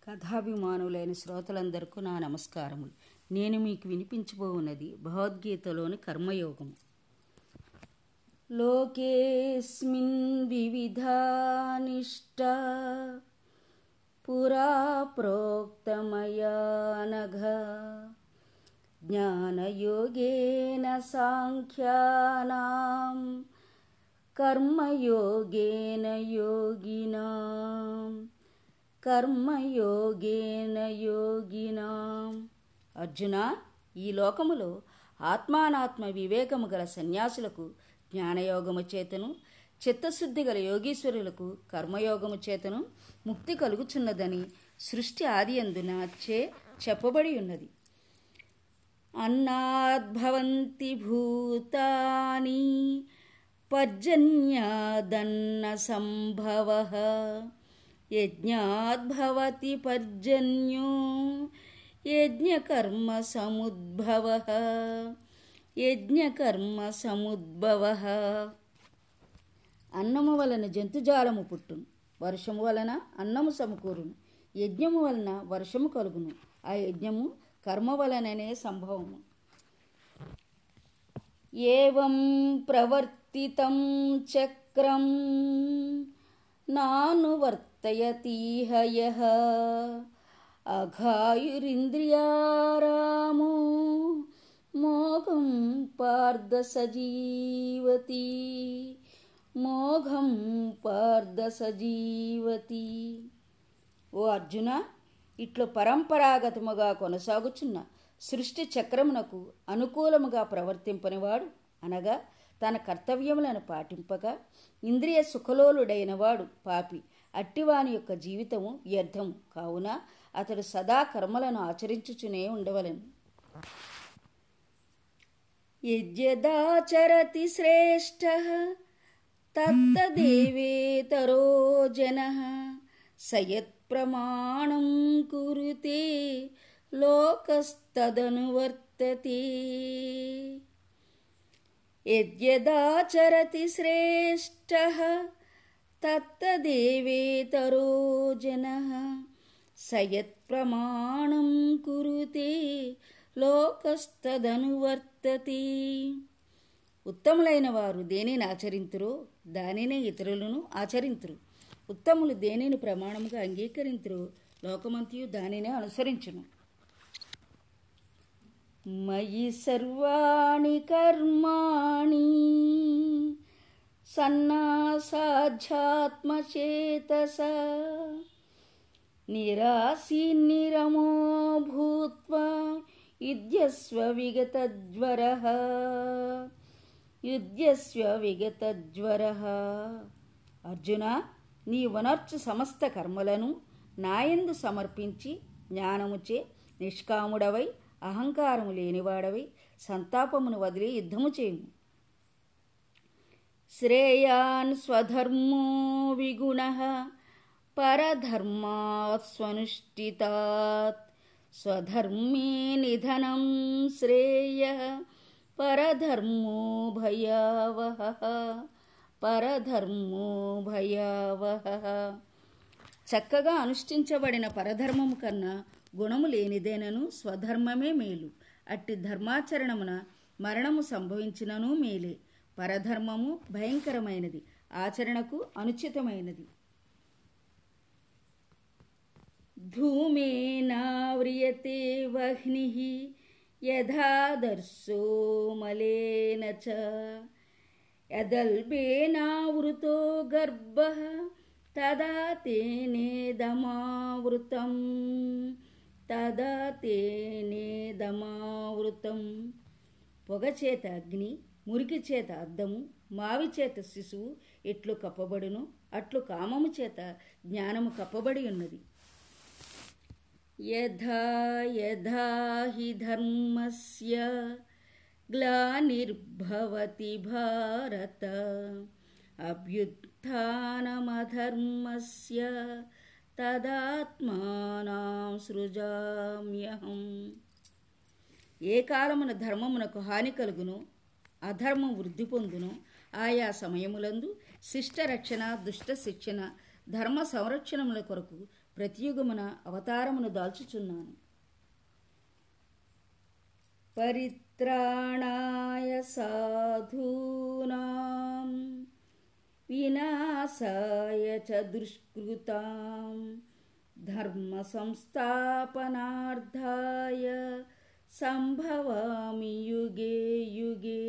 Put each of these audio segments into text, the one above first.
కథాభిమానులైన శ్రోతలందరికీ నా నమస్కారములు నేను మీకు వినిపించబోవున్నది భగవద్గీతలోని కర్మయోగం లోకేస్మిన్ వివిధా నిష్ట పురా ప్రోక్తమయా నఘ జ్ఞానయోగేన సాంఖ్యానాం కర్మయోగేన యోగినాం కర్మయోగేన యోగినాం అర్జున ఈ లోకములో ఆత్మానాత్మ వివేకము గల సన్యాసులకు జ్ఞానయోగము చేతను చిత్తశుద్ధి గల యోగీశ్వరులకు కర్మయోగము చేతను ముక్తి కలుగుచున్నదని సృష్టి ఆది అందున చే చెప్పబడి ఉన్నది అన్నాద్భవంతి భూతాని పర్జన్యాదన్న సంభవ యజ్ఞాద్భవతి పర్జన్యో యజ్ఞకర్మ సముద్భవ యజ్ఞకర్మ సముద్భవ అన్నము వలన జంతుజాలము పుట్టును వర్షము వలన అన్నము సమకూరును యజ్ఞము వలన వర్షము కలుగును ఆ యజ్ఞము కర్మ వలననే సంభవము ఏవం ప్రవర్తితం చక్రం నానువర్తయతీహ యః అఘాయురింద్రియారామో మోఘం పార్ద సజీవతి మోఘం పార్ద సజీవతి ఓ అర్జున ఇట్లు పరంపరాగతముగా కొనసాగుచున్న సృష్టి చక్రమునకు అనుకూలముగా ప్రవర్తింపనివాడు అనగా తన కర్తవ్యములను పాటింపక ఇంద్రియ సుఖలోలుడైనవాడు పాపి అట్టివాని యొక్క జీవితము వ్యర్థము కావున అతడు సదా కర్మలను ఆచరించుచునే ఉండవలను యజ్ఞదాచరతి శ్రేష్ఠ తత్తదేవేతరో జన సయత్ ప్రమాణం కురుతే లోకస్తదనువర్తతే యద్యదాచరతి శ్రేష్ఠ తత్తదేవేతరో జన సయత్ ప్రమాణం కురుతే లోకస్తదనువర్తతే ఉత్తములైన వారు దేనిని ఆచరింతురో దానినే ఇతరులను ఆచరింతురు ఉత్తములు దేనిని ప్రమాణముగా అంగీకరింతురో లోకమంతియు దానినే అనుసరించును మయి సర్వాణి కర్మాణి సన్నాసాధ్యాత్మచేతస నిరాశీ నిరమో భూత్వా యుధ్యస్వ విగతజ్వర యుధ్యస్వ విగతజ్వర అర్జున నీ వనర్చు సమస్త కర్మలను నాయందు సమర్పించి జ్ఞానముచే నిష్కాముడవై అహంకారము లేనివాడవై సంతాపమును వదిలి యుద్ధము చేయుము శ్రేయాన్ స్వధర్మో విగుణ పరధర్మాత్ స్వనుష్ఠితాత్ స్వధర్మే నిధనం శ్రేయ పరధర్మో భయావహ పరధర్మో భయావహ చక్కగా అనుష్ఠించబడిన పరధర్మము కన్నా గుణము లేనిదేనను స్వధర్మమే మేలు అట్టి ధర్మాచరణమున మరణము సంభవించినను మేలే పరధర్మము భయంకరమైనది ఆచరణకు అనుచితమైనది ధూమేనావ్రియతే వహ్ని యథాదర్శో మలేన చ యదల్బేనావృతో గర్భ తదా తేనేదమావృతం తదా తేనేదమావృతం పొగ చేత అగ్ని మురికి చేత అద్దము మావి చేత శిశువు ఎట్లు కప్పబడును అట్లు కామము చేత జ్ఞానము కప్పబడి ఉన్నది యథా యథా హి ధర్మస్య గ్లానిర్భవతి భారత అభ్యుత్నమధర్మస్య తదాత్మానాం సృజామ్యహం ఏ కాలమున ధర్మమునకు హాని కలుగును అధర్మం వృద్ధి పొందును ఆయా సమయములందు శిష్ట రక్షణ దుష్ట శిక్షణ ధర్మ సంరక్షణముల కొరకు ప్రతియుగమున అవతారమును దాల్చుచున్నాను పరిత్రాణాయ సాధూనాం వినాశాయ చ దుష్కృతాం ధర్మ సంస్థాపనార్థాయ సంభవామి యుగే యుగే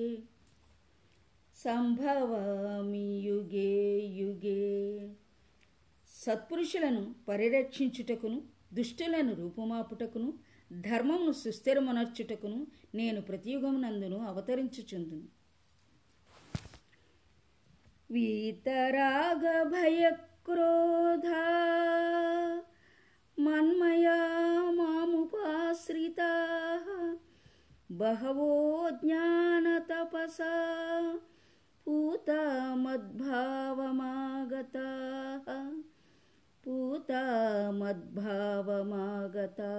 సంభవామి యుగే యుగే సత్పురుషులను పరిరక్షించుటకును దుష్టులను రూపుమాపుటకును ధర్మమును సుస్థిరమునర్చుటకును నేను ప్రతియుగమునందును అవతరించుచుందును వీతరాగ భయక్రోధ మన్మయా మాముపాశ్రితా బహవో జ్ఞానతపసా పూతా మద్భావమాగతా పూతా మద్భావమాగతా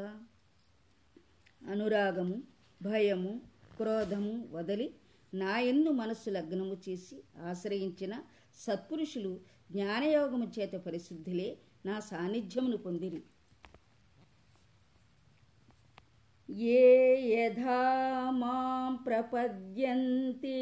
అనురాగము భయము క్రోధము వదలి నాయందు మనస్సు లగ్నము చేసి ఆశ్రయించిన సత్పురుషులు జ్ఞానయోగము చేత పరిశుద్ధులే నా సాన్నిధ్యమును పొందిరి ఏ యథా మాం ప్రపద్యంతే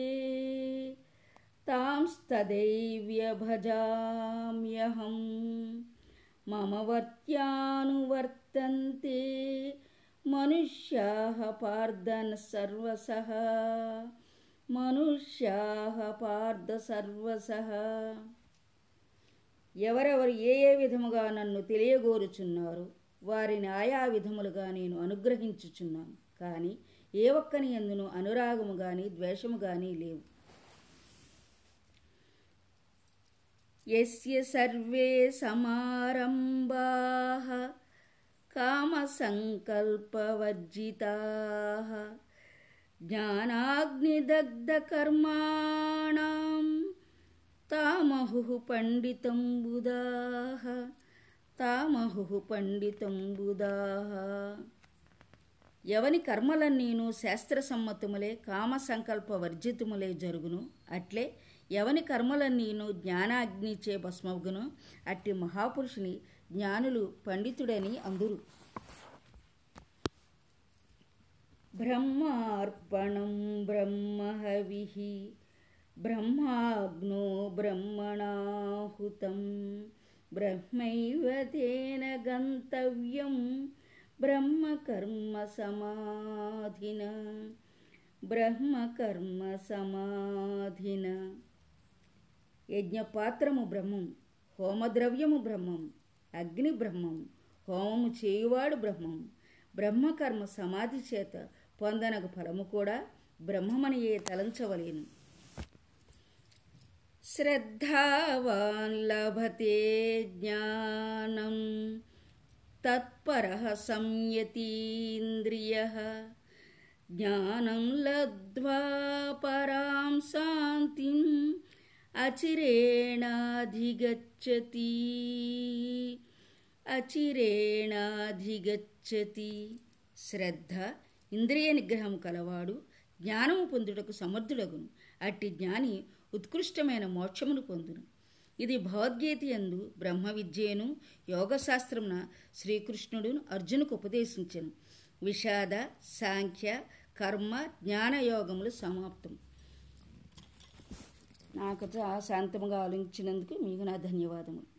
తాంస్తదైవ్య భజామ్యహం మమ వర్త్యానువర్తంతే మనుష్యాः పార్థన సర్వసః మనుష్యాः పార్థ సర్వసః ఎవరెవరు ఏ ఏ విధముగా నన్ను తెలియగోరుచున్నారు వారిని ఆయా విధములుగా నేను అనుగ్రహించుచున్నాను కానీ ఏ ఒక్కని ఎందును అనురాగము గాని ద్వేషము గాని లేవు యస్య సర్వే సమారంభాః కామసంకల్పవర్జితాः జ్ఞానాగ్నిదగ్ధకర్మాణం తామహుః పండితం బుధాः తామహుః పండితం బుధాः ఎవని కర్మలన్నీను శాస్త్రసమ్మతములే కామ సంకల్ప వర్జితములే జరుగును అట్లే ఎవని కర్మలన్నీను జ్ఞానాగ్నిచే భస్మగును అట్టి మహాపురుషుని జ్ఞానులు పండితుడని అందురు బ్రహ్మార్పణం బ్రహ్మహవిః బ్రహ్మాగ్నో బ్రహ్మణాహుతం బ్రహ్మైవ తేన గంతవ్యం బ్రహ్మకర్మ సమాధిన బ్రహ్మకర్మ సమాధిన యజ్ఞపాత్రము బ్రహ్మం హోమద్రవ్యము బ్రహ్మం అగ్ని బ్రహ్మం హోమము చేయువాడు బ్రహ్మం బ్రహ్మకర్మ సమాధి చేత పొందనగు ఫలము కూడా బ్రహ్మమనియే తలంచవలేను శ్రద్ధావాన్ లభతే జ్ఞానం తత్పర సంయతీంద్రియ జ్ఞానం లబ్ధ్వా పరాం శాంతిం అచిరేణాధిగచ్చతి అచిరేణాధిగచ్చతి శ్రద్ధ ఇంద్రియ నిగ్రహం కలవాడు జ్ఞానము పొందుటకు సమర్థుడగును అట్టి జ్ఞాని ఉత్కృష్టమైన మోక్షమును పొందును ఇది భగవద్గీత యందు బ్రహ్మ విద్యను యోగశాస్త్రమున శ్రీకృష్ణుడు అర్జునుకు ఉపదేశించను విషాద సాంఖ్య కర్మ జ్ఞానయోగములు సమాప్తం నాకు శాంతముగా ఆలోచించినందుకు మీకు నా ధన్యవాదములు